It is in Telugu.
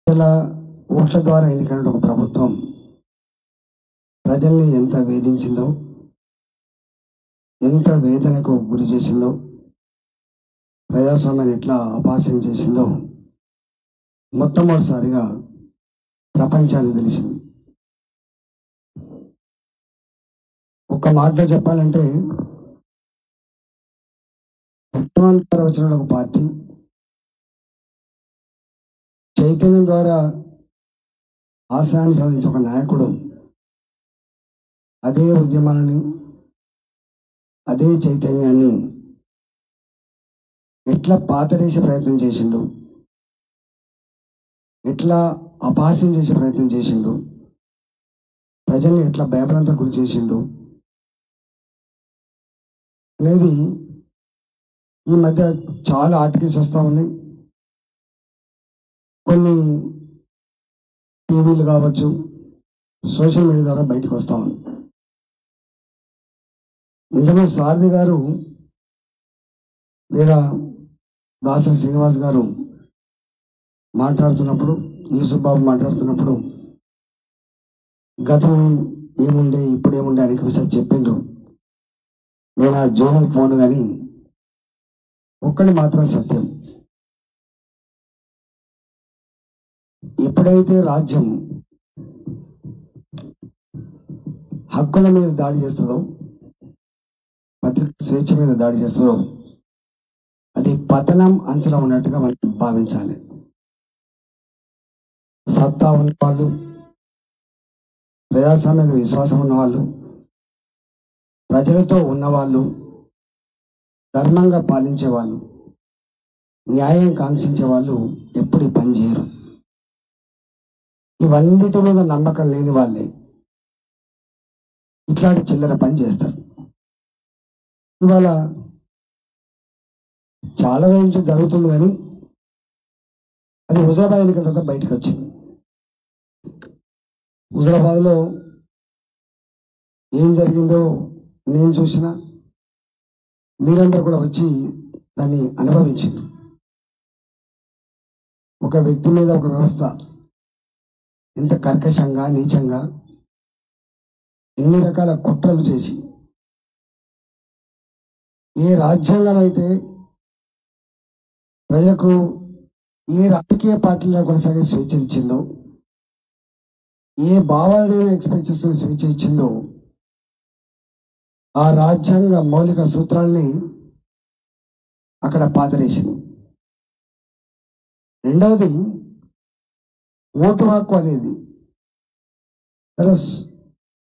ప్రజల ఓట్ల ద్వారా ఎన్నికైన ఒక ప్రభుత్వం ప్రజల్ని ఎంత వేధించిందో ఎంత వేదనకు గురి చేసిందో ప్రజాస్వామ్యాన్ని ఎట్లా అపాస్యం చేసిందో మొట్టమొదటిసారిగా ప్రపంచానికి తెలిసింది ఒక మాటలో చెప్పాలంటే ఉద్యమం ద్వారా వచ్చిన ఒక పార్టీ చైతన్యం ద్వారా ఆశయాన్ని సాధించే ఒక నాయకుడు అదే ఉద్యమాలని అదే చైతన్యాన్ని ఎట్లా పాతరేసే ప్రయత్నం చేసిండు ఎట్లా అపహాస్యం చేసే ప్రయత్నం చేసిండు ప్రజల్ని ఎట్లా భయభ్రాంత గురి చేసిండు అనేది ఈ మధ్య చాలా ఆర్టికల్స్ వస్తూ ఉన్నాయి కొన్ని టీవీలు కావచ్చు సోషల్ మీడియా ద్వారా బయటకు వస్తా ఉంది ఇందులో సారథి గారు లేదా దాసరి శ్రీనివాస్ గారు మాట్లాడుతున్నప్పుడు యూసుఫ్ బాబు మాట్లాడుతున్నప్పుడు గతం ఏముండే ఇప్పుడు ఏముండే అనేక విషయాలు చెప్పిండ్రు నేను ఆ జోలికి పోను కానీ ఒక్కటి మాత్రం సత్యం ఎప్పుడైతే రాజ్యం హక్కుల మీద దాడి చేస్తుందో పత్రిక స్వేచ్ఛ మీద దాడి చేస్తుందో అది పతనం అంచనా ఉన్నట్టుగా మనం భావించాలి సత్తా ఉన్న వాళ్ళు ప్రజాస్వామ్య మీద విశ్వాసం ఉన్నవాళ్ళు ప్రజలతో ఉన్నవాళ్ళు ధర్మంగా పాలించే వాళ్ళు న్యాయం కాంక్షించే వాళ్ళు ఎప్పుడు ఈ పని చేయరు ఇవన్నిటి మీద నమ్మకం లేని వాళ్ళే ఇట్లాంటి చిల్లర పని చేస్తారు ఇవాళ చాలా రోజుల నుంచి జరుగుతుంది కానీ అది హుజరాబాద్ ఎన్నికల తర్వాత బయటకు వచ్చింది హుజరాబాద్లో ఏం జరిగిందో నేను చూసినా మీరందరూ కూడా వచ్చి దాన్ని అనుభవించారు ఒక వ్యక్తి మీద ఒక వ్యవస్థ ఇంత కర్కశంగా నీచంగా ఎన్ని రకాల కుట్రలు చేసి ఏ రాజ్యాంగం అయితే ప్రజలకు ఏ రాజకీయ పార్టీలో కొనసాగే స్వేచ్ఛ ఇచ్చిందో ఏ భావాలను ఎక్స్ప్రెస్ చేసుకునే స్వేచ్ఛ ఇచ్చిందో ఆ రాజ్యాంగ మౌలిక సూత్రాల్ని అక్కడ పాతరేసింది రెండవది ఓటు హక్కు అనేది తన స్-